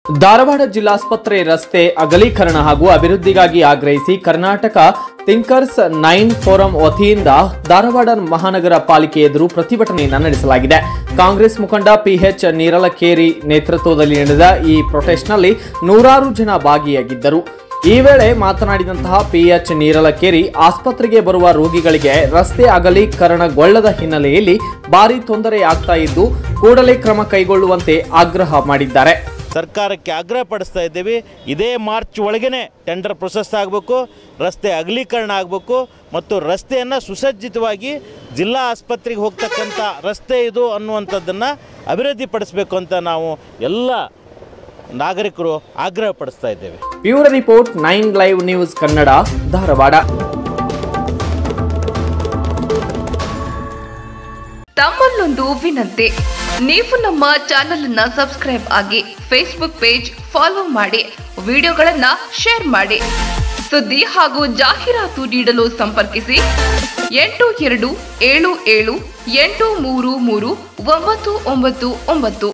ಧಾರವಾಡ ಜಿಲ್ಲಾಸ್ಪತ್ರೆ ರಸ್ತೆ ಅಗಲೀಕರಣ ಹಾಗೂ ಅಭಿವೃದ್ಧಿಗಾಗಿ ಆಗ್ರಹಿಸಿ ಕರ್ನಾಟಕ ಥಿಂಕರ್ಸ್ ನೈನ್ ಫೋರಂ ವತಿಯಿಂದ ಧಾರವಾಡ ಮಹಾನಗರ ಪಾಲಿಕೆ ಎದುರು ಪ್ರತಿಭಟನೆಯನ್ನು ನಡೆಸಲಾಗಿದೆ ಕಾಂಗ್ರೆಸ್ ಮುಖಂಡ ಪಿಎಚ್ ನೀರಲಕೇರಿ ನೇತೃತ್ವದಲ್ಲಿ ನಡೆದ ಈ ಪ್ರೊಟೆಸ್ಟ್ನಲ್ಲಿ ನೂರಾರು ಜನ ಭಾಗಿಯಾಗಿದ್ದರು ಈ ವೇಳೆ ಮಾತನಾಡಿದಂತಹ ಪಿಎಚ್ ನೀರಲಕೇರಿ ಆಸ್ಪತ್ರೆಗೆ ಬರುವ ರೋಗಿಗಳಿಗೆ ರಸ್ತೆ ಅಗಲೀಕರಣಗೊಳ್ಳದ ಹಿನ್ನೆಲೆಯಲ್ಲಿ ಭಾರಿ ತೊಂದರೆಯಾಗ್ತಾ ಇದ್ದು ಕೂಡಲೇ ಕ್ರಮ ಕೈಗೊಳ್ಳುವಂತೆ ಆಗ್ರಹ ಮಾಡಿದ್ದಾರೆ ಸರ್ಕಾರಕ್ಕೆ ಆಗ್ರಹ ಪಡಿಸ್ತಾ ಇದ್ದೀವಿ ಇದೇ ಮಾರ್ಚ್ ಒಳಗೇ ಟೆಂಡರ್ ಪ್ರೊಸೆಸ್ ಆಗಬೇಕು ರಸ್ತೆ ಅಗಲೀಕರಣ ಆಗಬೇಕು ಮತ್ತು ರಸ್ತೆಯನ್ನು ಸುಸಜ್ಜಿತವಾಗಿ ಜಿಲ್ಲಾ ಆಸ್ಪತ್ರೆಗೆ ಹೋಗ್ತಕ್ಕಂಥ ರಸ್ತೆ ಇದು ಅನ್ನುವಂಥದ್ದನ್ನು ಅಭಿವೃದ್ಧಿಪಡಿಸಬೇಕು ಅಂತ ನಾವು ಎಲ್ಲ ನಾಗರಿಕರು ಆಗ್ರಹ ಪಡಿಸ್ತಾ ಇದ್ದೇವೆ bureau report nine live news Kannada Dharwad ತಮ್ಮಲ್ಲೊಂದು ವಿನಂತಿ ನೀವು ನಮ್ಮ ಚಾನೆಲ್ ಅನ್ನ ಸಬ್ಸ್ಕ್ರೈಬ್ ಆಗಿ ಫೇಸ್ಬುಕ್ ಪೇಜ್ ಫಾಲೋ ಮಾಡಿ ವಿಡಿಯೋಗಳನ್ನ ಶೇರ್ ಮಾಡಿ ಸುದ್ದಿ ಹಾಗೂ ಜಾಹೀರಾತು ನೀಡಲು ಸಂಪರ್ಕಿಸಿ ಎಂಟು ಎರಡು ಏಳು ಏಳು ಎಂಟು ಮೂರು ಮೂರು ಒಂಬತ್ತು ಒಂಬತ್ತು ಒಂಬತ್ತು